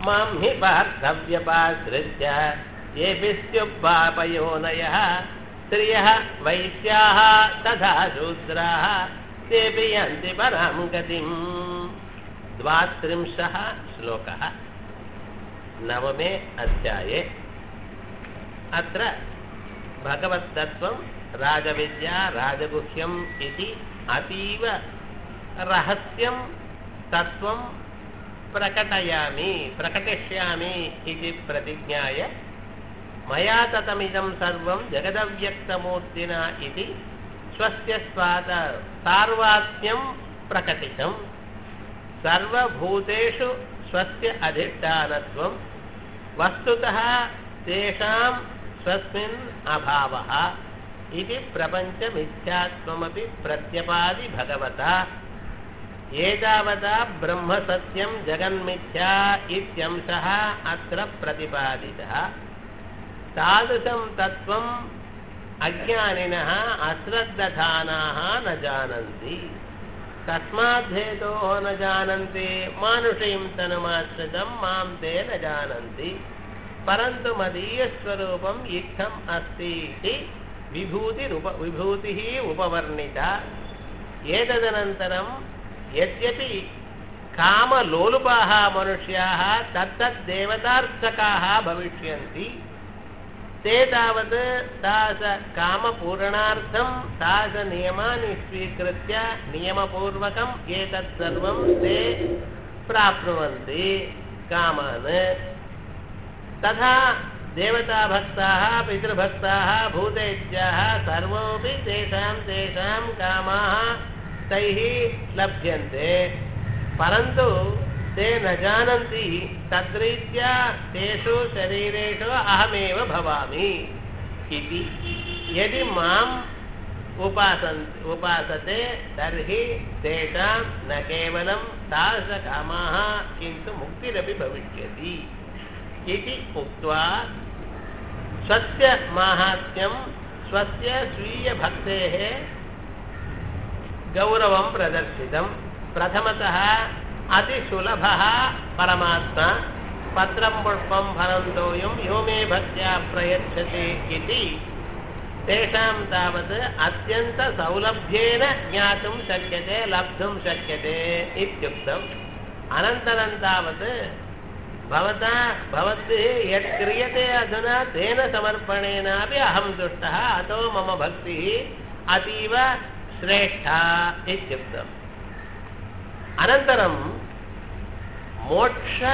मां हि पार्थव्यपाश्रित्य येऽपि स्युपापयोनयः स्त्रियः वैश्याः तथा शूद्राः तेऽपि यन्ति परां गतिम् द्वात्रिंशः श्लोकः नवमे अध्याये अत्र भगवत्तत्त्वं राजविद्या राजगुह्यम् इति अतीव रहस्यं तत्त्वं प्रकटयामि प्रकटिष्यामि इति प्रतिज्ञाय मया ततमिदं सर्वं जगदव्यक्तमूर्तिना इति स्वस्य स्वाद सार्वात्म्यं प्रकटितं सर्वभूतेषु स्वस्य अधिष्ठानत्वं वस्तुतः तेषां स्वस्मिन् अभावः इति प्रपञ्चमिथ्यात्वमपि प्रत्यपादि भगवता एतावता ब्रह्मसत्यं जगन्मिथ्या इत्यंशः अत्र प्रतिपादितः तादृशं तत्त्वम् अज्ञानिनः अश्रद्धधानाः न जानन्ति तस्माद्धेतोः न जानन्ति मानुषीं तनुमाश्रितं मां ते न जानन्ति परन्तु मदीयस्वरूपम् इत्थम् अस्ति इति विभूतिरुप विभूतिः उपवर्णिता एतदनन्तरं यद्यपि कामलोलुपाः मनुष्याः तत्तद्देवतार्चकाः भविष्यन्ति ते तावत् तादृशकामपूरणार्थं तादृशनियमानि स्वीकृत्य नियमपूर्वकम् एतत् सर्वं ते प्राप्नुवन्ति कामान् तथा देवताभक्ताः पितृभक्ताः भूतेज्याः सर्वमपि तेषां तेषां कामाः तैः लभ्यन्ते परन्तु ते न जानन्ति तद्रीत्या तेषु शरीरेषु अहमेव भवामि इति यदि माम् उपासन् उपासते तर्हि तेषां न केवलं तादृशकामाः किन्तु मुक्तिरपि भविष्यति इति उक्त्वा स्वस्य माहात्म्यं स्वस्य स्वीयभक्तेः गौरवं प्रदर्शितं प्रथमतः अतिसुलभः परमात्मा पत्रं पुष्पं फलं तोयं यो मे भक्त्या प्रयच्छति इति तेषां तावत् अत्यन्तसौलभ्येन ज्ञातुं शक्यते लब्धुं शक्यते इत्युक्तम् अनन्तरं तावत् भवता भवद्भिः यत् क्रियते अधुना तेन समर्पणेनापि अहं तुष्टः अतो मम भक्तिः अतीव श्रेष्ठा इत्युक्तम् अनन्तरं मोक्ष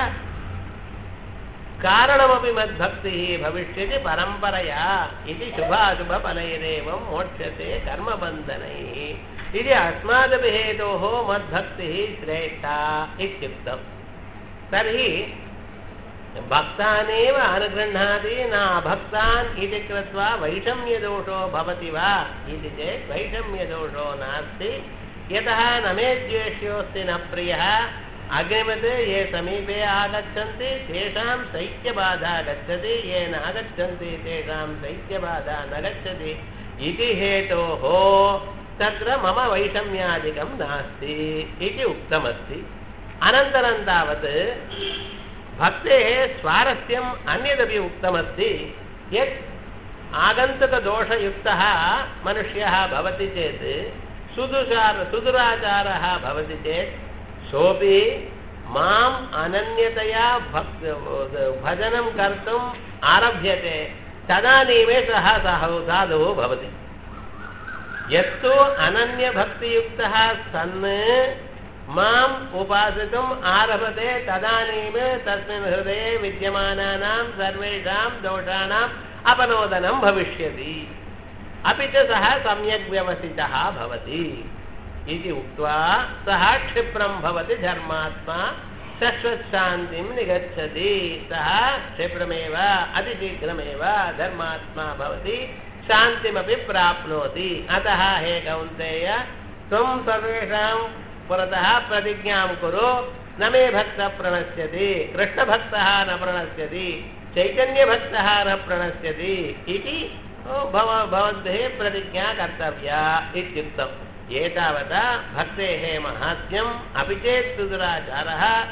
कारणमपि मद्भक्तिः भविष्यति परम्परया इति शुभाशुभफलैरेवं मोक्ष्यते कर्मबन्धनैः इति अस्मादपि हेतोः मद्भक्तिः श्रेष्ठा इत्युक्तम् तर्हि भक्तानेव अनुगृह्णाति न अभक्तान् इति कृत्वा वैषम्यदोषो भवति वा इति चेत् वैषम्यदोषो नास्ति यतः न मे द्वेष्योऽस्ति न प्रियः अग्निवत् ये समीपे आगच्छन्ति तेषां शैत्यबाधा गच्छति ये नागच्छन्ति तेषां शैत्यबाधा न गच्छति इति हेतोः तत्र मम वैषम्यादिकं नास्ति इति उक्तमस्ति अनन्तरं तावत् भक्तेः स्वारस्यम् अन्यदपि उक्तमस्ति यत् आगन्तुकदोषयुक्तः मनुष्यः भवति चेत् सुदुचार सुदुराचारः भवति चेत् सोऽपि माम् अनन्यतया भक् भजनं कर्तुम् आरभ्यते तदानीमे सः सः साधुः भवति यत्तु अनन्यभक्तियुक्तः सन् माम् उपासितुम् आरभते तदानीं तस्मिन् हृदये विद्यमानानां सर्वेषां दोषाणाम् अपनोदनं भविष्यति अपि च सः सम्यक् व्यवसितः भवति इति उक्त्वा सः क्षिप्रं भवति धर्मात्मा शश्वशान्तिं निगच्छति सः क्षिप्रमेव अतिशीघ्रमेव धर्मात्मा भवति शान्तिमपि प्राप्नोति अतः हे कौन्तेय त्वं सर्वेषां पुरतः प्रतिज्ञां कुरु न मे भक्तः प्रणश्यति कृष्णभक्तः न प्रणश्यति चैतन्यभक्तः न प्रणश्यति इति भव भवद्भिः प्रतिज्ञा कर्तव्या इत्युक्तम् एतावता भक्तेः माहात्म्यम् अपि चेत् सुदुराचारः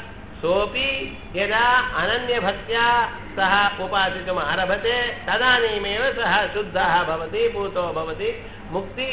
सोऽपि यदा अनन्यभक्त्या सः उपासितुम् आरभते तदानीमेव सः शुद्धः भवति पूतो भवति मुक्ति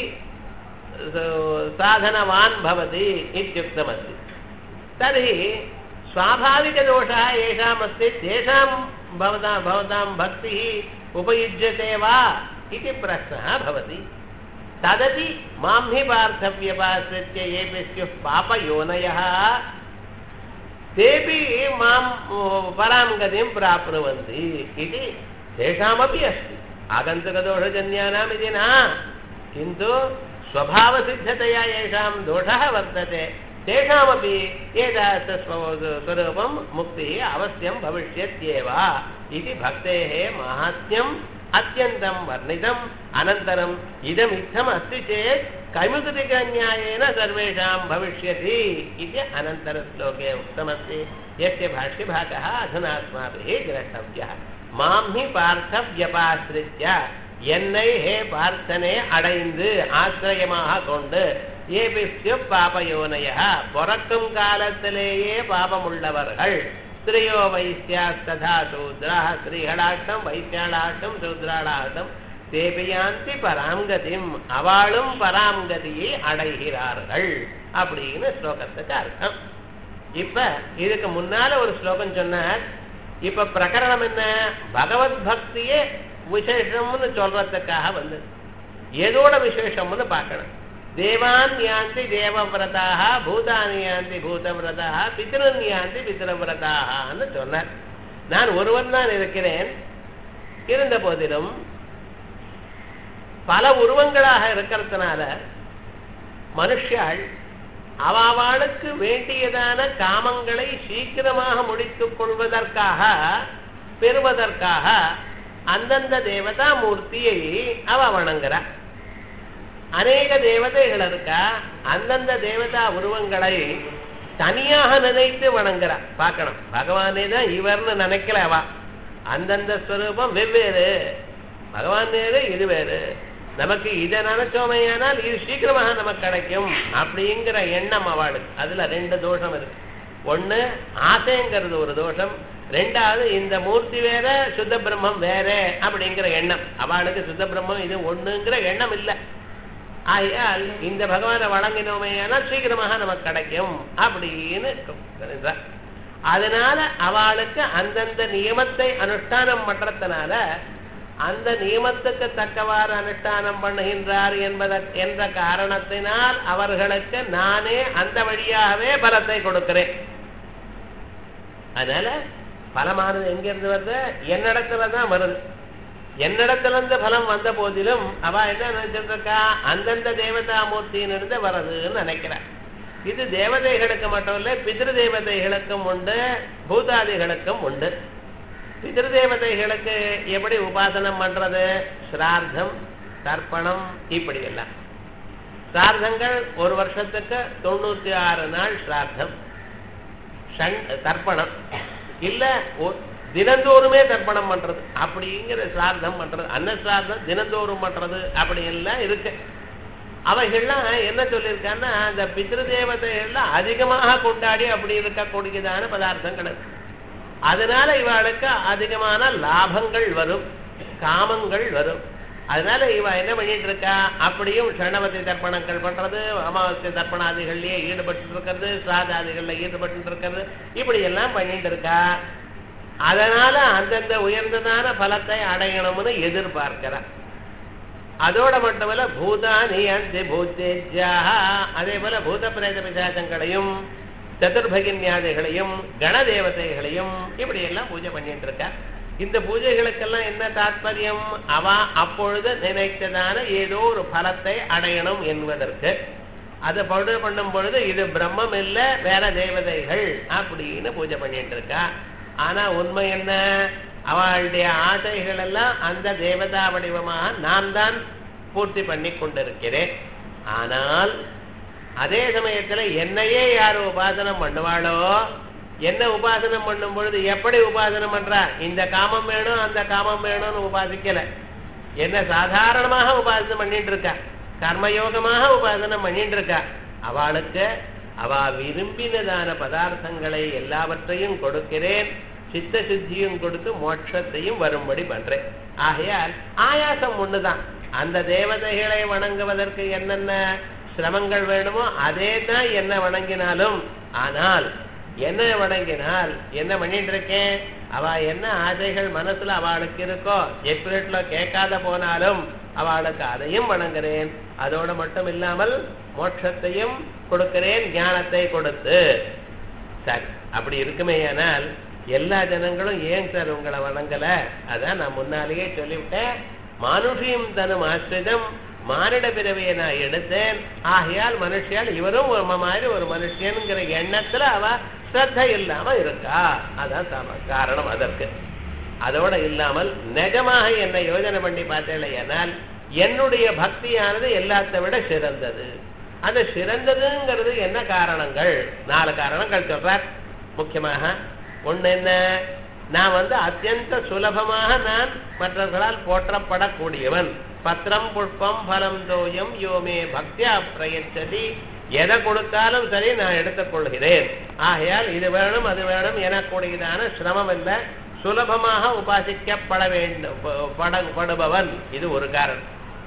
साधनवान् भवति इत्युक्तमस्ति तर्हि स्वाभाविकदोषः येषामस्ति तेषां भवतां भवतां भक्तिः उपयुज्यते वा इति प्रश्नः भवति तदपि मां हि पार्थव्यपाश्रित्य येऽपि स्युः पापयोनयः तेऽपि मां परां गतिं प्राप्नुवन्ति इति तेषामपि अस्ति आगन्तुकदोषजन्यानाम् इति न किन्तु स्वभावसिद्धतया येषां दोषः वर्तते तेषामपि एतादृशस्वरूपं मुक्तिः अवश्यं भविष्यत्येव इति भक्तेः माहात्म्यम् अत्यन्तं वर्णितम् अनन्तरम् इदमित्थम् अस्ति चेत् कैमुतिकन्यायेन सर्वेषां भविष्यति इति अनन्तरश्लोके उक्तमस्ति यस्य भाष्यभागः अधुना अस्माभिः द्रष्टव्यः मां हि पार्थव्यपाश्रित्य என்னை ஹே பார்த்தனே அடைந்து ஆசிரியமாக கொண்டு ஏபிஸ்யு பாபயோனய பிறக்கும் காலத்திலேயே பாபமுள்ளவர்கள் ஸ்திரியோ வைசியாஸ்ததா சூத்ரா ஸ்ரீகளாட்டம் வைசியாளாட்டம் சூத்ராளாட்டம் தேபியாந்தி பராங்கதிம் அவளும் பராங்கதியை அடைகிறார்கள் அப்படின்னு ஸ்லோகத்துக்கு அர்த்தம் இப்ப இதுக்கு முன்னால ஒரு ஸ்லோகம் சொன்னார் இப்ப பிரகரணம் என்ன பகவத் பக்தியே விசேஷம்னு சொல்றதுக்காக வந்தது எதோட விசேஷம்னு பார்க்கணும் தேவான் யாந்தி தேவவிரதாக பூதானி யாந்தி பூதவிரதாக பித்திரன் யாந்தி பித்திரவிரதாகனு சொன்னார் நான் ஒருவன் தான் இருக்கிறேன் இருந்த போதிலும் பல உருவங்களாக இருக்கிறதுனால மனுஷாள் அவாளுக்கு வேண்டியதான காமங்களை சீக்கிரமாக முடித்துக் கொள்வதற்காக பெறுவதற்காக அந்தந்த தேவதா மூர்த்தியை அவ வணங்குறா அநேக தேவதைகள் இருக்கா அந்தந்த தேவதா உருவங்களை தனியாக நினைத்து வணங்குறா பார்க்கணும் பகவானே தான் இவர்னு நினைக்கல அவ அந்தந்த ஸ்வரூபம் வெவ்வேறு பகவான் வேறு இது வேறு நமக்கு இதை நினைச்சோமையானால் இது சீக்கிரமாக நமக்கு கிடைக்கும் அப்படிங்கிற எண்ணம் அவளுக்கு அதுல ரெண்டு தோஷம் இருக்கு ஒண்ணு ஆசைங்கிறது ஒரு தோஷம் ரெண்டாவது இந்த மூர்த்தி வேற சுத்த பிரம்மம் வேற அப்படிங்கிற எண்ணம் அவளுக்கு சுத்த பிரம்மம் இது ஒண்ணுங்கிற எண்ணம் இல்லை ஆகையால் இந்த பகவானை வழங்கினோமையானால் சீக்கிரமாக நமக்கு கிடைக்கும் அப்படின்னு அதனால அவளுக்கு அந்தந்த நியமத்தை அனுஷ்டானம் பண்றதுனால அந்த நியமத்துக்கு தக்கவாறு அனுஷ்டானம் பண்ணுகின்றார் என்பத என்ற காரணத்தினால் அவர்களுக்கு நானே அந்த வழியாகவே பலத்தை கொடுக்கிறேன் அதனால பலமானது எங்கிருந்து வருது என்னிடத்துல தான் வருது என்னிடத்துல இருந்து பலம் வந்த போதிலும் அவ என்ன நினைச்சிட்டு இருக்கா அந்தந்த தேவதா மூர்த்தியிலிருந்து வர்றதுன்னு நினைக்கிறார் இது தேவதைகளுக்கு மட்டும் இல்ல பிதிரு தேவதைகளுக்கும் உண்டு பூதாதிகளுக்கும் உண்டு பிதிரு தேவதைகளுக்கு எப்படி உபாசனம் பண்றது சிரார்த்தம் தர்ப்பணம் இப்படி எல்லாம் சிரார்த்தங்கள் ஒரு வருஷத்துக்கு தொண்ணூத்தி ஆறு நாள் சிரார்த்தம் தர்ப்பணம் இல்ல தினந்தோறுமே தர்ப்பணம் பண்றது அப்படிங்கிற சிரார்த்தம் பண்றது அன்ன சிரார்த்தம் தினந்தோறும் பண்றது அப்படி எல்லாம் இருக்கு அவைகள்லாம் என்ன சொல்லியிருக்கான்னா அந்த பித்ரு தேவதைகள்லாம் அதிகமாக கொண்டாடி அப்படி இருக்கக்கூடியதான பதார்த்தங்கள் இருக்கு அதனால இவளுக்கு அதிகமான லாபங்கள் வரும் காமங்கள் வரும் அதனால இவ என்ன பண்ணிட்டு இருக்கா அப்படியும் ஷணவதி தர்ப்பணங்கள் பண்றது அமாவாசை தர்ப்பணாதிகள்லயே ஈடுபட்டு இருக்கிறது சாதாதிகள்ல ஈடுபட்டு இருக்கிறது இப்படி எல்லாம் பண்ணிட்டு இருக்கா அதனால அந்தந்த உயர்ந்ததான பலத்தை அடையணும்னு எதிர்பார்க்கிறா அதோட மட்டுமல்ல பூதானி அந்த பூத்தேஜ்யாக அதே போல பூத பிரேத பிசாசங்களையும் சதுர்பகின்யாதிகளையும் கணதேவதைகளையும் இப்படி எல்லாம் பூஜை பண்ணிட்டு இருக்கா இந்த பூஜைகளுக்கெல்லாம் என்ன தாத்பரியம் அவ அப்பொழுது நினைத்ததான ஏதோ ஒரு பலத்தை அடையணும் என்பதற்கு அதை படு பண்ணும் பொழுது இது பிரம்மம் இல்ல வேற தேவதைகள் அப்படின்னு பூஜை பண்ணிட்டு இருக்கா ஆனா உண்மை என்ன அவளுடைய ஆசைகள் எல்லாம் அந்த தேவதா வடிவமாக நான் தான் பூர்த்தி பண்ணி கொண்டிருக்கிறேன் ஆனால் அதே சமயத்துல என்னையே யார் உபாசனம் பண்ணுவாளோ என்ன உபாசனம் பண்ணும் பொழுது எப்படி உபாசனம் பண்றா இந்த காமம் வேணும் அந்த காமம் வேணும்னு உபாசிக்கல என்ன சாதாரணமாக உபாசனம் பண்ணிட்டு இருக்கா கர்மயோகமாக உபாசனம் பண்ணிட்டு இருக்கா அவளுக்கு அவ விரும்பினதான பதார்த்தங்களை எல்லாவற்றையும் கொடுக்கிறேன் சித்த சித்தியும் கொடுத்து மோட்சத்தையும் வரும்படி பண்றேன் ஆகையால் ஆயாசம் ஒண்ணுதான் அந்த தேவதைகளை வணங்குவதற்கு என்னென்ன சிரமங்கள் வேணுமோ அதே தான் என்ன வணங்கினாலும் ஆனால் என்ன வணங்கினால் என்ன பண்ணிட்டு இருக்கேன் அவ என்ன ஆசைகள் மனசுல அவளுக்கு இருக்கோ எப்பிரிட்ல கேட்காத போனாலும் அவளுக்கு அதையும் வணங்குறேன் அதோட மட்டும் இல்லாமல் மோட்சத்தையும் கொடுக்கிறேன் ஞானத்தை கொடுத்து சரி அப்படி இருக்குமேயானால் எல்லா ஜனங்களும் ஏன் சார் உங்களை வணங்கல அதான் நான் முன்னாலேயே சொல்லிவிட்டேன் மானுஷியும் தனும் ஆசிரிதம் மானிட பிறவியை நான் எடுத்தேன் ஆகையால் மனுஷியால் இவரும் ஒரு மாதிரி ஒரு மனுஷனுங்கிற எண்ணத்துல அவ ஸ்ரத்த இல்லாம இருக்கா அதான் சம காரணம் அதற்கு அதோட இல்லாமல் நிஜமாக என்னை யோஜனை பண்ணி பார்த்தேன் என்னுடைய பக்தியானது எல்லாத்தை விட சிறந்தது அந்த சிறந்ததுங்கிறது என்ன காரணங்கள் நாலு காரணங்கள் சொல்றார் முக்கியமாக ஒண்ணு என்ன நான் வந்து அத்தியந்த சுலபமாக நான் மற்றவர்களால் போற்றப்படக்கூடியவன் பத்திரம் புஷ்பம் பலம் தோயம் யோமே பக்தியா பிரயச்சதி எதை கொடுத்தாலும் சரி நான் எடுத்துக்கொள்கிறேன் ஆகையால் இது வேணும் அது வேணும் எனக்கூடியதான சிரமம் இல்லை சுலபமாக உபாசிக்கப்பட வேண்டும் பட- படுபவன் இது ஒரு காரணம்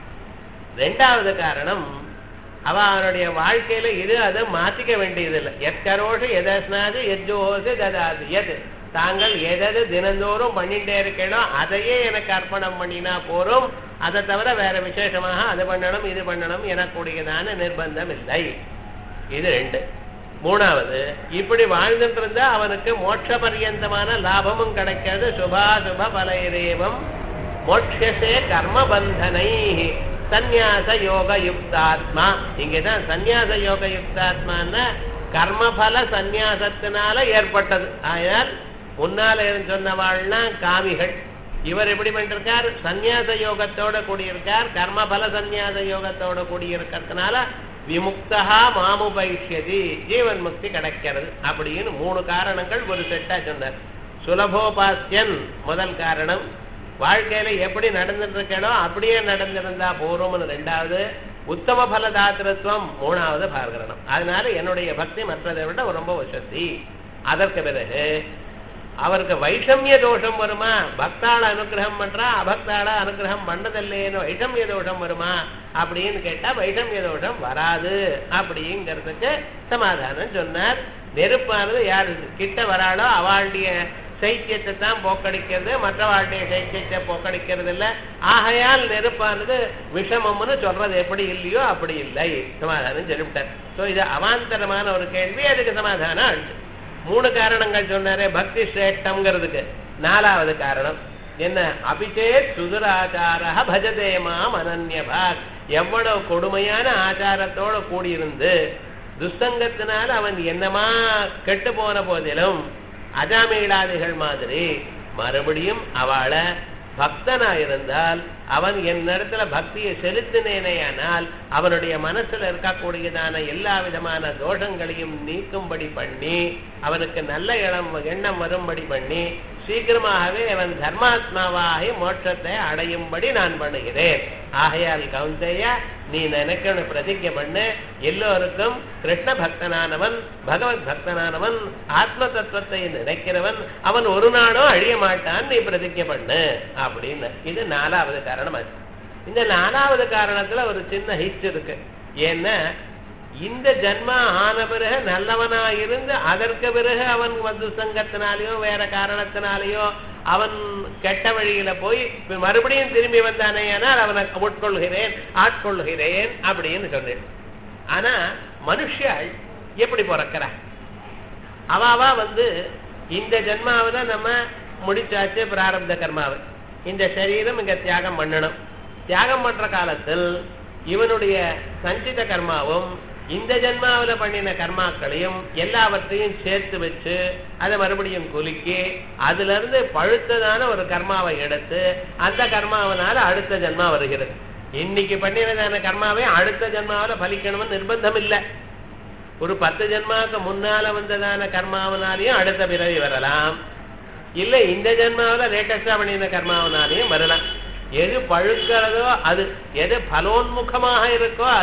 ரெண்டாவது காரணம் அவ அவனுடைய வாழ்க்கையில இது அதை மாத்திக்க வேண்டியதில்லை எத்கரோஷு எதஸ்னாது எஜ்ஜோசு ததாது எது தாங்கள் எதது தினந்தோறும் பண்ணிட்டே இருக்கேனோ அதையே எனக்கு அர்ப்பணம் பண்ணினா போரும் அதை தவிர வேற விசேஷமாக அது பண்ணணும் இது பண்ணணும் எனக்கூடியதான நிர்பந்தம் இல்லை இது ரெண்டு மூணாவது இப்படி வாழ்ந்துட்டு இருந்தா அவனுக்கு மோட்ச பரியந்தமான லாபமும் கிடைக்காது சுபாசுப பலைரேவம் மோட்சசே கர்ம பந்தனை சந்நியாச யோக யுக்தாத்மா இங்கதான் சந்நியாச யோக யுக்தாத்மான்னா கர்மபல சந்நியாசத்தினால ஏற்பட்டது ஆகையால் முன்னால இருந்து சொன்னவாள்னா காமிகள் இவர் எப்படி பண்ணிருக்கார் சந்நியாச யோகத்தோட கூடியிருக்கார் கர்மபல சந்நியாச யோகத்தோட கூடியிருக்கிறதுனால விமுக்தா மாமுபைஷ்யதி ஜீவன் முக்தி கிடைக்கிறது அப்படின்னு மூணு காரணங்கள் ஒரு செட்டா சொன்னார் சுலபோபாஸ்யன் முதல் காரணம் வாழ்க்கையில எப்படி நடந்துட்டு இருக்கேனோ அப்படியே நடந்திருந்தா போறோம்னு ரெண்டாவது உத்தம பலதாத்திரத்துவம் மூணாவது பார்க்கணும் அதனால என்னுடைய பக்தி மற்றதை விட ரொம்ப வசதி அதற்கு பிறகு அவருக்கு வைஷமிய தோஷம் வருமா பக்தாள அனுகிரகம் பண்றா அபக்தாள அனுகிரகம் பண்ணதில்லையேன்னு வைஷமிய தோஷம் வருமா அப்படின்னு கேட்டா வைஷமிய தோஷம் வராது அப்படிங்கிறதுக்கு சமாதானம் சொன்னார் நெருப்பானது யார் கிட்ட வராளோ அவளுடைய சைத்தியத்தை தான் போக்கடிக்கிறது மற்றவாளுடைய சைத்தியத்தை போக்கடிக்கிறது இல்ல ஆகையால் நெருப்பானது விஷமம்னு சொல்றது எப்படி இல்லையோ அப்படி இல்லை சமாதானம் சொல்லிவிட்டார் சோ இது அவாந்தரமான ஒரு கேள்வி அதுக்கு சமாதானம் ஆச்சு மூணு காரணங்கள் சொன்னாரே பக்தி சிரேஷ்டம்ங்கிறதுக்கு நாலாவது காரணம் என்ன அபிச்சேத் சுதுராச்சார பஜதே மாம் அனன்யபாக் எவ்வளவு கொடுமையான ஆச்சாரத்தோட கூடியிருந்து துஸ்தங்கத்தினால் அவன் என்னமா கெட்டு போன போதிலும் அஜாமீளாதிகள் மாதிரி மறுபடியும் அவளை பக்தனா இருந்தால் அவன் என்னிடத்துல பக்தியை செலுத்தினேனேயானால் அவனுடைய மனசுல இருக்கக்கூடியதான எல்லா விதமான தோஷங்களையும் நீக்கும்படி பண்ணி அவனுக்கு நல்ல இடம் எண்ணம் வரும்படி பண்ணி சீக்கிரமாகவே அவன் தர்மாத்மாவாகி மோட்சத்தை அடையும்படி நான் பண்ணுகிறேன் ஆகையால் கவுந்தையா நீ நினைக்கணும் பிரதிஜை பண்ணு எல்லோருக்கும் கிருஷ்ண பக்தனானவன் பகவத் பக்தனானவன் ஆத்ம தத்துவத்தை நினைக்கிறவன் அவன் ஒரு நாளும் அழிய மாட்டான் நீ பிரதிஜை பண்ணு அப்படின்னு இது நாலாவது காரணம் அது இந்த நாலாவது காரணத்துல ஒரு சின்ன ஹிஸ்ட் இருக்கு ஏன்னா இந்த ஜன்மா ஆன பிறகு நல்லவனா இருந்து அதற்கு பிறகு அவன் வந்து சங்கத்தினாலேயோ வேற காரணத்தினாலேயோ அவன் கெட்ட வழியில போய் மறுபடியும் திரும்பி வந்தானே ஆனால் அவனை உட்கொள்கிறேன் ஆட்கொள்கிறேன் அப்படின்னு சொன்னேன் ஆனா மனுஷாள் எப்படி பிறக்கிறா அவாவா வந்து இந்த ஜென்மாவை நம்ம முடிச்சாச்சு பிராரப்த கர்மாவை இந்த சரீரம் இங்க தியாகம் பண்ணணும் தியாகம் பண்ற காலத்தில் இவனுடைய சஞ்சித கர்மாவும் இந்த ஜென்மாவில் பண்ணின கர்மாக்களையும் எல்லாவற்றையும் சேர்த்து வச்சு அதை மறுபடியும் குலுக்கி அதுல இருந்து பழுத்ததான ஒரு கர்மாவை எடுத்து அந்த கர்மாவனால அடுத்த ஜென்மா வருகிறது இன்னைக்கு பண்ணினதான கர்மாவே அடுத்த ஜென்மாவில் பலிக்கணும்னு நிர்பந்தம் இல்லை ஒரு பத்து ஜென்மாவுக்கு முன்னால வந்ததான கர்மாவனாலையும் அடுத்த பிறவி வரலாம் இல்ல இந்த ஜென்மாவில் லேட்டஸ்டா பண்ணின கர்மாவனாலையும் வரலாம் எது பழுக்கிறதோ அது எது பலோன்முகமாக இருக்கோ அது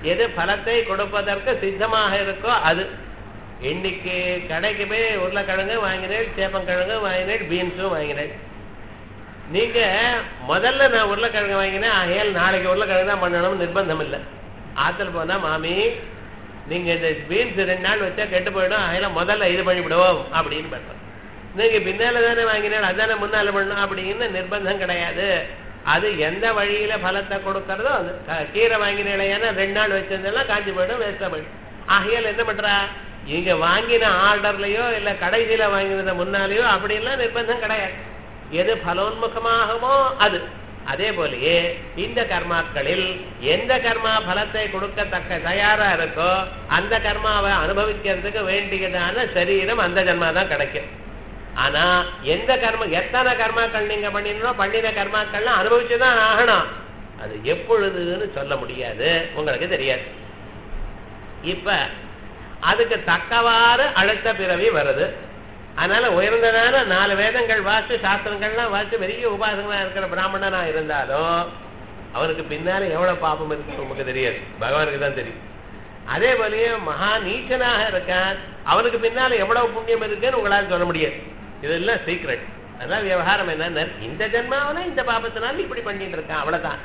எது பலத்தை கொடுப்பதற்கு சித்தமாக இருக்கோ அது இன்னைக்கு கடைக்கு போய் உருளைக்கிழங்கு வாங்கினேன் சேப்பங்கிழங்கு வாங்கினேன் பீன்ஸும் வாங்கினேன் நீங்க முதல்ல நான் உருளைக்கிழங்கு வாங்கினேன் ஆகையால் நாளைக்கு உருளைக்கிழங்கு தான் பண்ணணும்னு நிர்பந்தம் இல்லை ஆத்துல போனா மாமி நீங்க இந்த பீன்ஸ் ரெண்டு நாள் வச்சா கெட்டு போயிடும் ஆகையில முதல்ல இது பண்ணிவிடுவோம் அப்படின்னு பண்றோம் நீங்க பின்னால தானே வாங்கினேன் அதானே முன்னால பண்ணணும் அப்படின்னு நிர்பந்தம் கிடையாது அது எந்த வழியில பலத்தை கொடுக்கறதோ அது க- கீரை வாங்கினேன்னா ரெண்டு நாள் வச்சிருந்தெல்லாம் காஞ்சி போயிடும் வேஸ்டா போயிடும் ஆகையால் என்ன பண்றா இங்க வாங்கின ஆர்டர்லயோ இல்ல கடைசியில வாங்கினத முன்னாலேயோ அப்படிலாம் நிர்பந்தம் கிடையாது எது பலோன்முகமாகுமோ அது அதே போலயே இந்த கர்மாக்களில் எந்த கர்மா பலத்தை கொடுக்கத்தக்க தயாரா இருக்கோ அந்த கர்மாவை அனுபவிக்கிறதுக்கு வேண்டியதான சரீரம் அந்த ஜன்மா தான் கிடைக்கும் ஆனா எந்த கர்ம எத்தனை கர்மாக்கள் நீங்க பண்ணினோ பண்ணின கர்மாக்கள்லாம் அனுபவிச்சுதான் ஆகணும் அது எப்பொழுதுன்னு சொல்ல முடியாது உங்களுக்கு தெரியாது இப்ப அதுக்கு தக்கவாறு அடுத்த பிறவி வருது அதனால உயர்ந்ததான நாலு வேதங்கள் வாசி சாஸ்திரங்கள்லாம் வாசி பெரிய உபாசகனா இருக்கிற பிராமணனா இருந்தாலும் அவனுக்கு பின்னால எவ்வளவு பாபம் இருக்கு நமக்கு தெரியாது பகவானுக்கு தான் தெரியும் அதே போலயே மகா நீச்சனாக இருக்கான் அவனுக்கு பின்னால எவ்வளவு புண்ணியம் இருக்குன்னு உங்களால சொல்ல முடியாது இதெல்லாம் சீக்ரெட் அதனால விவகாரம் என்ன இந்த ஜென்மாவனா இந்த பாபத்தினால இப்படி பண்ணிட்டு இருக்கான் அவ்வளவுதான்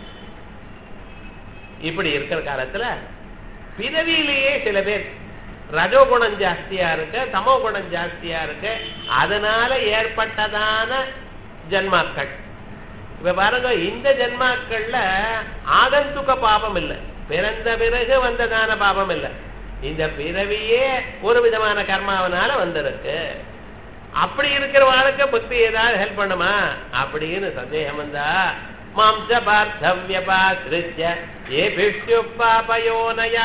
இப்படி இருக்கிற காலத்துல பிறவியிலேயே சில பேர் ரஜோகுணம் ஜாஸ்தியா இருக்கு தமோ குணம் ஜாஸ்தியா இருக்கு அதனால ஏற்பட்டதான ஜன்மாக்கள் இப்ப பாருங்க இந்த ஜன்மாக்கள்ல ஆகந்துக பாபம் இல்லை பிறந்த பிறகு வந்ததான பாபம் இல்லை இந்த பிறவியே ஒரு விதமான கர்மாவனால வந்திருக்கு அப்படி இருக்கிற வாழ்க்கை புத்தி ஏதாவது ஹெல்ப் பண்ணுமா அப்படின்னு சந்தேகம் வந்தா மாம்ச பார்த்தவியபாசிருத்திய ஏ பிஷ்யு பாபயோனய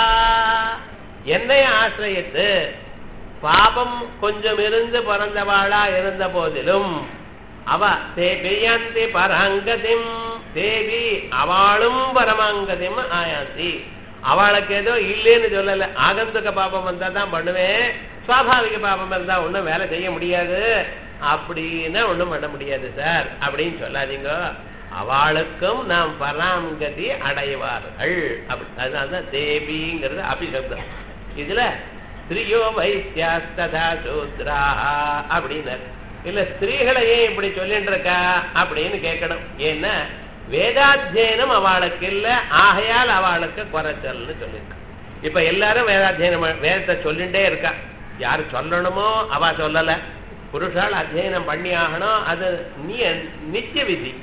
என்னை ஆசிரியத்து பாபம் கொஞ்சம் இருந்து பிறந்தவாளா இருந்த போதிலும் அவ தேபியந்தி பரங்கதிம் தேவி அவளும் பரமாங்கதிம் ஆயாந்தி அவளுக்கு ஏதோ இல்லைன்னு சொல்லல ஆகந்துக பாபம் வந்தா தான் பண்ணுவேன் சுவாபாவிக பாபம் இருந்தா ஒண்ணும் வேலை செய்ய முடியாது அப்படின்னா ஒண்ணும் பண்ண முடியாது சார் அப்படின்னு சொல்லாதீங்க அவளுக்கும் நாம் பராங்கதி அடைவார்கள் அப்படி அதனால்தான் தேவிங்கிறது அபிசப்தம் இதுல ஸ்திரியோ வைத்தியாஸ்ததா சூத்ராஹா அப்படின்னாரு இல்ல ஸ்திரீகளை ஏன் இப்படி சொல்லிட்டு இருக்கா அப்படின்னு கேட்கணும் ஏன்னா வேதாத்தியனம் அவளுக்கு இல்ல ஆகையால் அவளுக்கு குறைச்சல்னு சொல்லியிருக்கா இப்ப எல்லாரும் வேதாத்தியனம் வேதத்தை சொல்லிட்டே இருக்கா யாரு சொல்லணுமோ அவ சொல்லல புருஷால் அத்தியனம் பண்ணி ஆகணும் அது நிய நித்திய விதி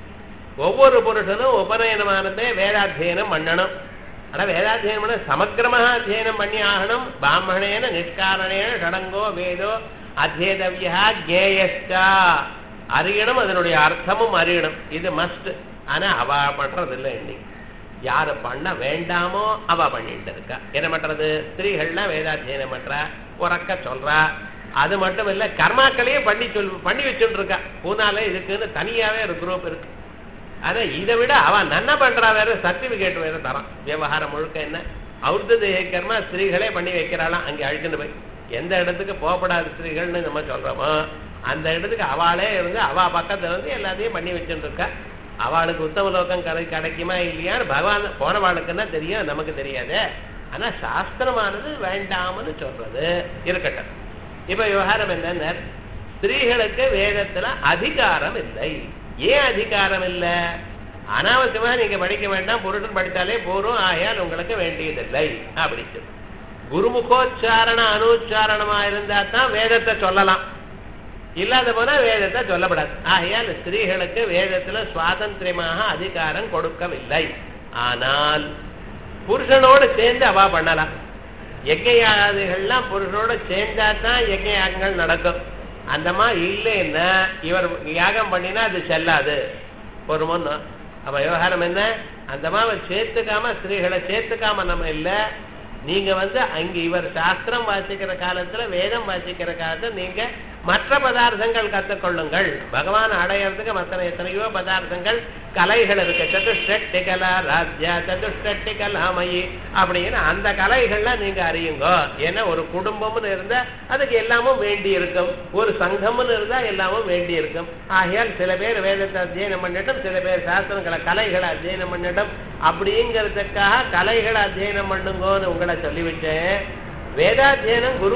ஒவ்வொரு புருஷனும் உபநயனமானதே வேதாத்தியனம் பண்ணணும் ஆனா வேதாத்தியனம் பண்ண சமக்கிரமாக அத்தியனம் பண்ணி ஆகணும் பிராமணேன நிஷ்காரணேன ஷடங்கோ வேதோ அத்தியதவியா ஜேயஸ்டா அறியணும் அதனுடைய அர்த்தமும் அறியணும் இது மஸ்ட் ஆனா அவ பண்றது இல்லை இன்னைக்கு யாரு பண்ண வேண்டாமோ அவ பண்ணிட்டு இருக்கா என்ன பண்றது ஸ்திரீகள்லாம் வேதாத்தியனம் பண்றா உறக்க சொல்றா அது மட்டும் இல்ல கர்மாக்களையே பண்ணி சொல் பண்ணி வச்சுட்டு இருக்கா பூனால இதுக்குன்னு தனியாவே ஒரு குரூப் இருக்கு ஆனா இதை விட அவன் நன்ன பண்றா வேற சர்டிபிகேட் வேற தரான் விவகாரம் முழுக்க என்ன அவுர்த தேக கர்மா ஸ்திரீகளே பண்ணி வைக்கிறாளாம் அங்கே அழிச்சுட்டு போய் எந்த இடத்துக்கு போகப்படாத ஸ்திரீகள்னு நம்ம சொல்றோமோ அந்த இடத்துக்கு அவளே இருந்து அவ பக்கத்துல இருந்து எல்லாத்தையும் பண்ணி வச்சுட்டு இருக்கா அவளுக்கு உத்தம லோகம் கிடை கிடைக்குமா இல்லையான்னு பகவான் போனவாளுக்குன்னா தெரியும் நமக்கு தெரியாது ஆனா சாஸ்திரமானது வேண்டாம்னு சொல்றது இருக்கட்டும் இப்ப விவகாரம் என்னன்னா ஸ்திரீகளுக்கு வேதத்துல அதிகாரம் இல்லை ஏன் அதிகாரம் இல்ல அனாவசியமா நீங்க படிக்க வேண்டாம் புருஷன் படித்தாலே போரும் ஆயால் உங்களுக்கு வேண்டியதில்லை அப்படி சொல்லு குருமுகோச்சாரண அனுச்சாரணமா இருந்தா தான் வேதத்தை சொல்லலாம் இல்லாத போனா வேதத்தை சொல்லப்படாது ஆகையால் ஸ்திரீகளுக்கு வேதத்துல சுவாதந்திரமாக அதிகாரம் கொடுக்கவில்லை ஆனால் புருஷனோடு சேர்ந்து அவா பண்ணலாம் யஜ்யாதிகள்லாம் புருஷனோட சேர்ந்தா தான் யஜ்யாகங்கள் நடக்கும் அந்த மாதிரி இல்லைன்னா இவர் யாகம் பண்ணினா அது செல்லாது ஒரு முன்னும் அப்ப விவகாரம் என்ன அந்த மாதிரி சேர்த்துக்காம ஸ்திரீகளை சேர்த்துக்காம நம்ம இல்ல நீங்க வந்து அங்க இவர் சாஸ்திரம் வாசிக்கிற காலத்துல வேதம் வாசிக்கிற காலத்துல நீங்க மற்ற பதார்த்தங்கள் கத்துக்கொள்ளுங்கள் பகவான் அடையறதுக்கு மற்ற எத்தனையோ பதார்த்தங்கள் கலைகள் இருக்கு சதுஷ்டி கலா ராஜ்யா சதுஷ்டி கலாமயி அப்படின்னு அந்த கலைகள்லாம் நீங்க அறியுங்க ஏன்னா ஒரு குடும்பம்னு இருந்தா அதுக்கு எல்லாமும் வேண்டி இருக்கும் ஒரு சங்கம்னு இருந்தா எல்லாமும் வேண்டி இருக்கும் ஆகையால் சில பேர் வேதத்தை அத்தியனம் பண்ணிட்டும் சில பேர் சாஸ்திரங்களை கலைகளை அத்தியனம் பண்ணிட்டும் அப்படிங்கிறதுக்காக கலைகளை அத்தியனம் பண்ணுங்கன்னு உங்களை சொல்லிவிட்டேன் வேதாத்தியனம் குரு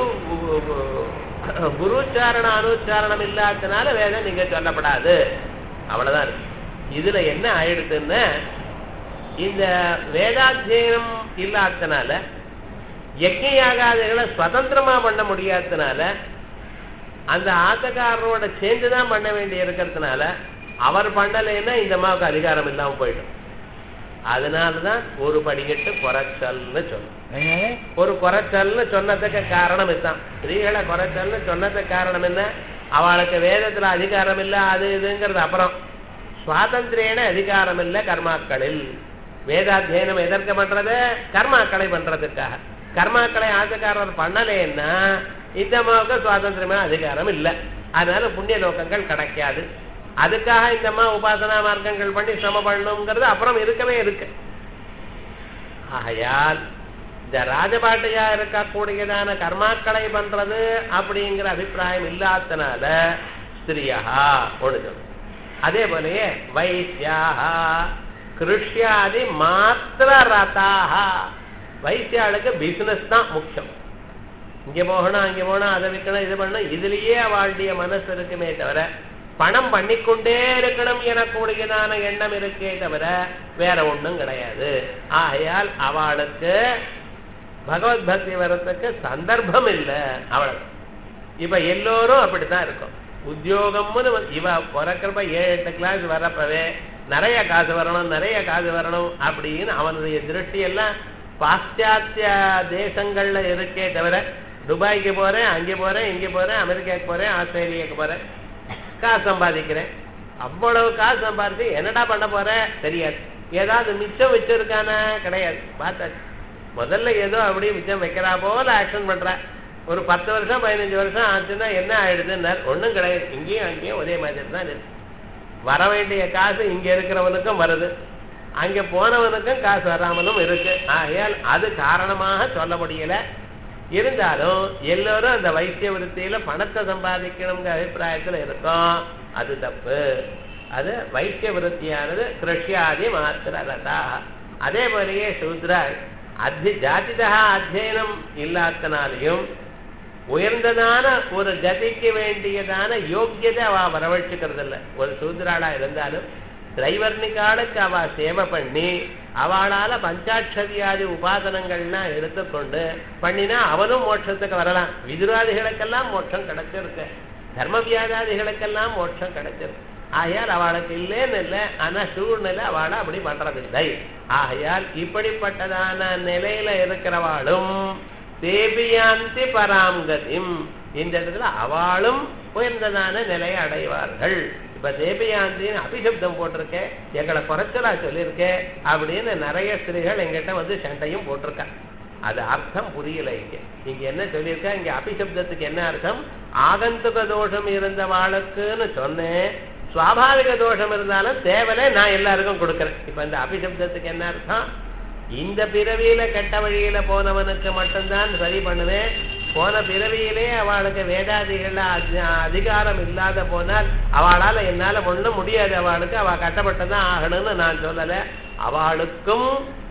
குருச்சாரண அனுச்சாரணம் இல்லாதனால வேதம் நீங்க சொல்லப்படாது அவ்வளவுதான் இருக்கு இதுல என்ன ஆயிடுதுன்னு இந்த வேதாத்தியனம் இல்லாதனால யஜ்யாகாதிகளை சுதந்திரமா பண்ண முடியாததுனால அந்த ஆத்தக்காரரோட சேர்ந்து தான் பண்ண வேண்டி இருக்கிறதுனால அவர் பண்ணலைன்னா இந்த அம்மாவுக்கு அதிகாரம் இல்லாம போயிடும் அதனாலதான் ஒரு படிக்கட்டு குறைச்சல்னு சொல்லும் ஒரு குறைச்சல்னு சொன்னதுக்கு காரணம் இதுதான் ஸ்திரீகளை குறைச்சல்னு சொன்னதுக்கு காரணம் என்ன அவளுக்கு வேதத்துல அதிகாரம் இல்ல அது இதுங்கிறது அப்புறம் சுவாதந்திரேன அதிகாரம் இல்ல கர்மாக்களில் வேதாத்தியனம் எதற்கு பண்றது கர்மாக்களை பண்றதுக்காக கர்மாக்களை ஆசைக்காரர் பண்ணலேன்னா இந்த அம்மாவுக்கு சுவாதந்திரமான அதிகாரம் இல்லை அதனால புண்ணிய நோக்கங்கள் கிடைக்காது அதுக்காக இந்த அம்மா உபாசனா மார்க்கங்கள் பண்ணி சிரம பண்ணணுங்கிறது அப்புறம் இருக்கவே இருக்கு ஆகையால் இந்த ராஜபாட்டையா இருக்கக்கூடியதான கர்மாக்களை பண்றது அப்படிங்கிற அபிப்பிராயம் இல்லாதனால ஸ்திரியா ஒழுது அதே போலயே வைசியாக கிருஷ்யாதி மாத்திர ரதாக வைசியாளுக்கு பிசினஸ் தான் முக்கியம் இங்க போகணும் அங்க போகணும் அதை விற்கணும் இது பண்ணணும் இதுலயே அவளுடைய மனசு இருக்குமே தவிர பணம் பண்ணிக்கொண்டே இருக்கணும் எனக்கூடியதான எண்ணம் இருக்கே தவிர வேற ஒண்ணும் கிடையாது ஆகையால் அவளுக்கு பகவத் பக்தி வரத்துக்கு சந்தர்ப்பம் இல்லை அவளுக்கு இப்ப எல்லோரும் அப்படித்தான் இருக்கும் உத்தியோகம்னு வந்து- இவ பிறக்கிறப்ப ஏழு எட்டு கிளாஸ் வரப்பவே நிறைய காசு வரணும் நிறைய காசு வரணும் அப்படின்னு அவனுடைய திருஷ்டி எல்லாம் பாশ্চাத்திய தேசங்கள்ல இருக்கே தவிர துபாய்க்கு போறேன் அங்கே போறேன் இங்கே போறேன் அமெரிக்காவுக்கு போறேன் ஆஸ்திரேலியாவுக்கு போறேன் காசு சம்பாதிக்கிறேன் அவ்வளவு காசு சம்பாதிச்சு என்னடா பண்ண போற தெரியாது ஏதாவது மிச்சம் வச்சிருக்கானா கிடையாது பார்த்தாச்சு முதல்ல ஏதோ அப்படியே மிச்சம் வைக்கிறா போல ஆக்ஷன் பண்ற ஒரு பத்து வருஷம் பதினஞ்சு வருஷம் ஆச்சுன்னா என்ன ஆயிடுதுன்னு ஒண்ணும் கிடையாது இங்கேயும் அங்கேயும் ஒரே மாதிரி தான் இருக்கு வர வேண்டிய காசு இங்க இருக்கிறவனுக்கும் வருது அங்க போனவனுக்கும் காசு வராமலும் இருக்கு ஆகையால் அது காரணமாக சொல்ல முடியல இருந்தாலும் எல்லோரும் அந்த வைத்திய விருத்தியில பணத்தை சம்பாதிக்கணுங்கிற அபிப்பிராயத்துல இருக்கும் அது தப்பு அது வைத்திய விருத்தியானது கிருஷ்யாதி மாத்திர ரதா அதே போலயே சூத்ரர் அத்தி ஜாதிதா அத்தியனம் இல்லாதனாலையும் உயர்ந்ததான ஒரு கதிக்கு வேண்டியதான யோக்கியதை அவ வரவழைச்சுக்கிறது இல்ல ஒரு சூத்ராளா இருந்தாலும் திரைவர்ணிகாலுக்கு அவ சேவை பண்ணி அவளால பஞ்சாட்சரியாதி உபாசனங்கள்லாம் எடுத்துக்கொண்டு பண்ணினா அவனும் மோட்சத்துக்கு வரலாம் விதுராதிகளுக்கெல்லாம் மோட்சம் கிடைச்சிருக்கு தர்ம வியாதாதிகளுக்கெல்லாம் மோட்சம் கிடைச்சிருக்கு ஆகையால் அவளுக்கு இல்லைன்னு இல்லை ஆனா சூழ்நிலை அவளை அப்படி பண்றதில்லை ஆகையால் இப்படிப்பட்டதான நிலையில இருக்கிறவாளும் தேபியாந்தி பராங்கதிம் இந்த இடத்துல அவளும் உயர்ந்ததான நிலையை அடைவார்கள் இப்ப தேபியாந்தின்னு அபிசப்தம் போட்டிருக்கேன் எங்களை குறைச்சலா சொல்லியிருக்கேன் அப்படின்னு நிறைய ஸ்திரீகள் எங்கிட்ட வந்து சண்டையும் போட்டிருக்கா அது அர்த்தம் புரியல இங்க இங்க என்ன சொல்லியிருக்கா இங்க அபிசப்தத்துக்கு என்ன அர்த்தம் ஆகந்துக தோஷம் இருந்தவாளுக்குன்னு சொன்னேன் சுவாபாவிக தோஷம் இருந்தாலும் தேவலை நான் எல்லாருக்கும் கொடுக்கறேன் இப்ப இந்த அபிசப்தத்துக்கு என்ன அர்த்தம் இந்த பிறவியில கெட்ட வழியில போனவனுக்கு மட்டும்தான் சரி பண்ணுவேன் போன பிறவியிலே அவளுக்கு வேதாதிகள் அதிகாரம் இல்லாத போனால் அவளால என்னால ஒண்ணும் முடியாது அவளுக்கு அவ கட்டப்பட்டதான் ஆகணும்னு நான் சொல்லல அவளுக்கும்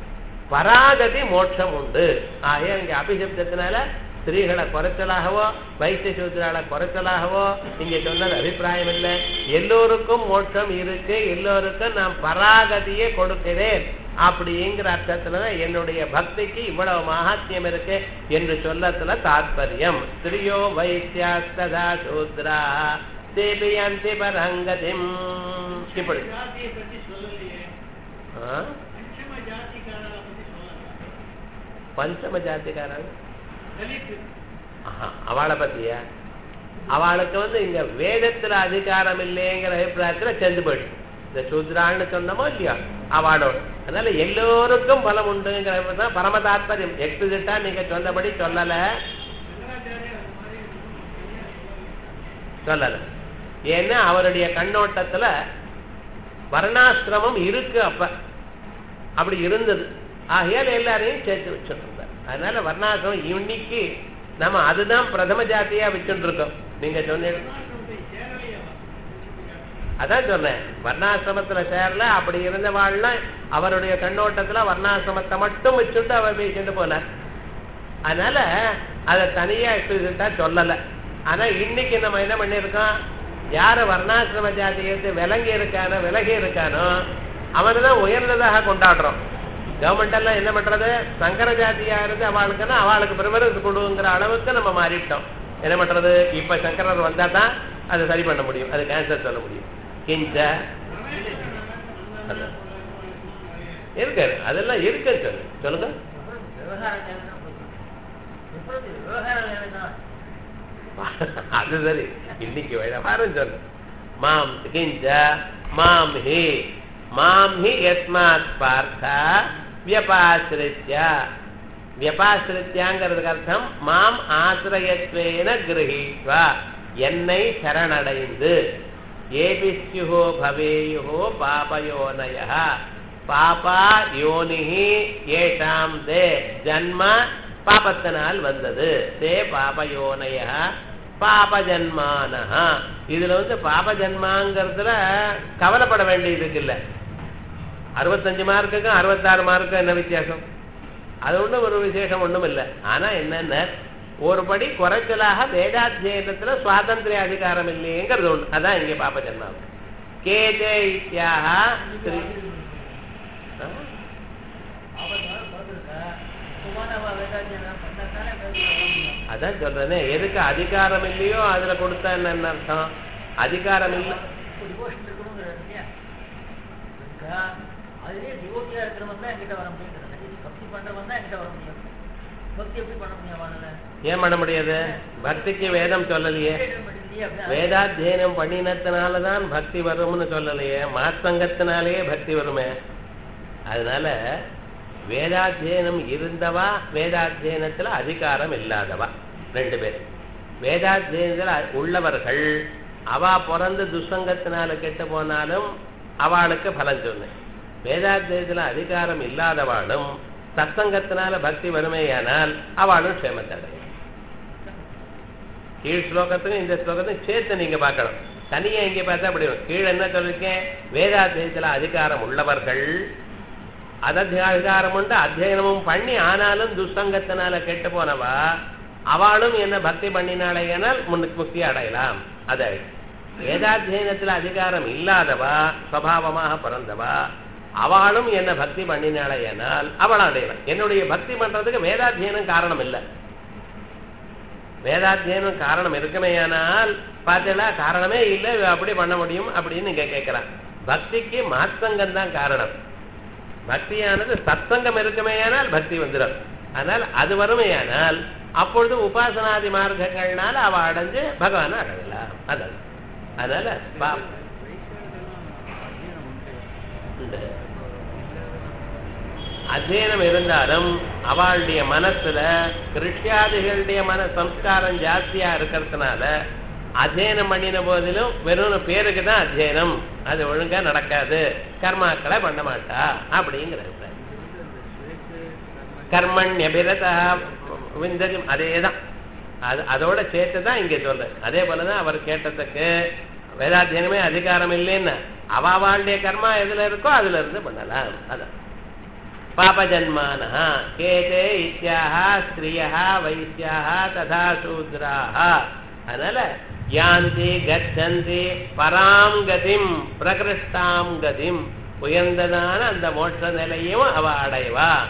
பராகதி மோட்சம் உண்டு ஆகிய இங்க அபிசப்தத்தினால ஸ்திரீகளை குறைச்சலாகவோ வைத்திய சூத்திரால குறைச்சலாகவோ இங்க சொன்னது அபிப்பிராயம் இல்லை எல்லோருக்கும் மோட்சம் இருக்கு எல்லோருக்கும் நான் பராகதியை கொடுக்கிறேன் அப்படிங்கிற அர்த்தத்துலதான் என்னுடைய பக்திக்கு இவ்வளவு மகாத்மியம் இருக்கு என்று சொல்லத்துல தாத்பரியம் ஸ்திரியோ வைத்தியாஸ்ததா சூத்ரா தேபியந்தி பரங்கதிம் இப்படி ஜாதியை பத்தி சொல்லலையே ஆ? பஞ்சம ஜாதிக்காரரை பத்தி சொல்லல பஞ்சம ஜாதிக்காரன் தலித் ஆஹா, அவளை பத்தியா அவளுக்கு வந்து இங்க வேதத்துல அதிகாரம் இல்லைங்கிற அபிப்பிராயத்துல சென்று போயிடுச்சு இந்த சூத்ரான்னு சொன்னமோ இல்லையா அவளோட அதனால எல்லோருக்கும் பலம் உண்டுங்கிறது தான் பரம தாத்பரியம் எக்ஸிட்டா நீங்க சொன்னபடி சொல்லல சங்கராச்சாரியார் அந்த மாதிரி ஒண்ணும் சரியா சொல்லல. சொல்லல ஏன்னா அவருடைய கண்ணோட்டத்துல வர்ணாசிரமம் இருக்கு அப்ப அப்படி இருந்தது ஆகையால் எல்லாரையும் சேர்த்து வச்சுட்டு இருந்தார் அதனால வர்ணாசிரமம் இன்னைக்கு நம்ம அதுதான் பிரதம ஜாத்தியா வச்சுட்டு இருக்கோம் நீங்க சொன்னீங்க சேரலையா அதான் சொன்னேன் வர்ணாசிரமத்துல சேரல அப்படி இருந்தவாள்லாம் அவருடைய கண்ணோட்டத்துல வர்ணாசிரமத்தை மட்டும் வச்சுட்டு அவர் பேசிட்டு போனார் அதனால அதை தனியா எக்ஸ்பிளிசிட்டா சொல்லல ஆனா இன்னைக்கு நம்ம என்ன பண்ணிருக்கோம் யார வர்ணாசிரம ஜாதியத்தை விலங்கி இருக்கானோ விலகி இருக்கானோ அவனை தான் உயர்ந்ததாக கொண்டாடுறோம் கவர்மெண்ட் எல்லாம் என்ன பண்றது சங்கர ஜாதியா இருந்து அவளுக்குன்னா அவளுக்கு ப்ரிஃபரன்ஸ் கொடுங்கிற அளவுக்கு நம்ம மாறிட்டோம் என்ன பண்றது இப்ப சங்கரர் வந்தா தான் அதை சரி பண்ண முடியும் அது கேன்சர் சொல்ல முடியும் கிஞ்ச அதான். இருக்காரு அதெல்லாம் இருக்குன்னு சொல்லு சொல்லுங்க அது சரி இன்னைக்கு விவகாரம் சொல்லு மாம் கிஞ்ச மாம் ஹி மாம் ஹி யஸ்மாத் பார்த்த வியபாசிரித்ய வியபாசிரித்யாங்கிறதுக்கு அர்த்தம் மாம் ஆசிரயத்வேன கிரகித்வா என்னை சரணடைந்து ஏபிஸ்யுஹோ பவேயுஹோ பாபயோனய பாபா யோனிஹி ஏஷாம் தே ஜன்ம பாபத்தினால் வந்தது தே பாபயோனய பாபஜன்மானஹ இதுல வந்து பாபஜன்மாங்கிறதுல கவலைப்பட வேண்டியதுக்கு இல்ல அறுபத்தஞ்சு மார்க்குக்கும் அறுபத்தாறு மார்க்கும் என்ன வித்தியாசம் அது ஒண்ணும் ஒரு விசேஷம் ஒண்ணும் இல்லை ஆனா என்னென்ன ஒரு படி குறைச்சலாக வேதாத்தியனத்துல சுவாதந்திரிய அதிகாரம் இல்லையேங்கிறது ஒண்ணு அதான் இங்க பாப ஜன்மாவும் கேஜே இத்தியாக ஸ்ரீ ஆ? அதான் சொல்றேனே எதுக்கு அதிகாரம் இல்லையோ அதுல கொடுத்தா என்ன அர்த்தம் அதிகாரம் இல்ல அதுலயே டிவோட்டியா இருக்கிறவன் தான் என்கிட்ட வர முடியும் பக்தி பண்றவன் தான் என்கிட்ட வர முடியும் பக்தி எப்படி பண்ண முடியும் அவனால ஏன் பண்ண முடியாது பக்திக்கு வேதம் சொல்லலையே வேதாத்தியனம் பண்ணினத்தினாலதான் பக்தி வரும்னு சொல்லலையே மாத்தங்கத்தினாலேயே பக்தி வருமே அதனால வேதாத்தியனம் இருந்தவா வேதாத்தியனத்துல அதிகாரம் இல்லாதவா ரெண்டு பேர் வேதாத்தியனத்துல உள்ளவர்கள் அவா பிறந்து துசங்கத்தினால கெட்டு போனாலும் அவளுக்கு பலன் சொன்னேன் வேதாத்தியத்துல அதிகாரம் இல்லாதவாளும் சத்சங்கத்தினால பக்தி வறுமையானால் அவளும் க்ஷேமத்தை அடையும் கீழ் ஸ்லோகத்துக்கும் இந்த ஸ்லோகத்தையும் சேர்த்து நீங்க பார்க்கணும் தனியா இங்க பார்த்தா அப்படி வரும். கீழ் என்ன சொல்லிருக்கேன் வேதாத்தியத்துல அதிகாரம் உள்ளவர்கள் அதத்திய அதிகாரம் உண்டு அத்தியனமும் பண்ணி ஆனாலும் துசங்கத்தினால கெட்டு போனவா அவளும் என்ன பக்தி பண்ணினாலேயானால் முன்னுக்கு முக்தி அடையலாம் அது வேதாத்தியனத்துல அதிகாரம் இல்லாதவா சுவாவமாக பிறந்தவா அவளும் என்ன பக்தி பண்ணினாலேயானால் அவள் அடையலாம் என்னுடைய பக்தி பண்றதுக்கு வேதாத்தியனம் காரணம் இல்லை வேதாத்தியனம் காரணம் இருக்குமேயானால் பார்த்தீங்களா காரணமே இல்லை இவ அப்படி பண்ண முடியும் அப்படின்னு நீங்க கேட்கலாம் பக்திக்கு மாத்தங்கம் தான் காரணம் பக்தியானது சத்சங்கம் இருக்குமேயானால் பக்தி வந்துடும் ஆனால் அது வறுமையானால் அப்பொழுது உபாசனாதி மார்க்கங்கள்னால அவ அடைஞ்சு பகவானை அடையலாம் அதான் அதனால பா- இந்த அத்தியனம் இருந்தாலும் அவளுடைய மனசுல கிருஷ்யாதிகளுடைய மன சம்ஸ்காரம் ஜாஸ்தியா இருக்கிறதுனால அத்தியனம் பண்ணின போதிலும் வெறும் பேருக்கு தான் அத்தியனம் அது ஒழுங்கா நடக்காது கர்மாக்களை பண்ண மாட்டா அப்படிங்கிறது கர்மண்யபிரதா விந்ததி அதேதான் அது அதோட சேர்த்து தான் இங்க சொல்றேன் அதே போலதான் அவர் கேட்டதுக்கு வேதாத்தியனமே அதிகாரம் இல்லைன்னு அவாவாளுடைய கர்மா எதுல இருக்கோ அதுல இருந்து பண்ணலாம் அதான் பாபஜன்மானः கேதே இத்தியாக ஸ்திரியா வைசியாக ததா சூத்ராக அதனால யாந்தி கச்சந்தி பராம் கதிம் பிரகிருஷ்டாம் கதிம் உயர்ந்ததான அந்த மோட்ச நிலையும் அவ அடைவா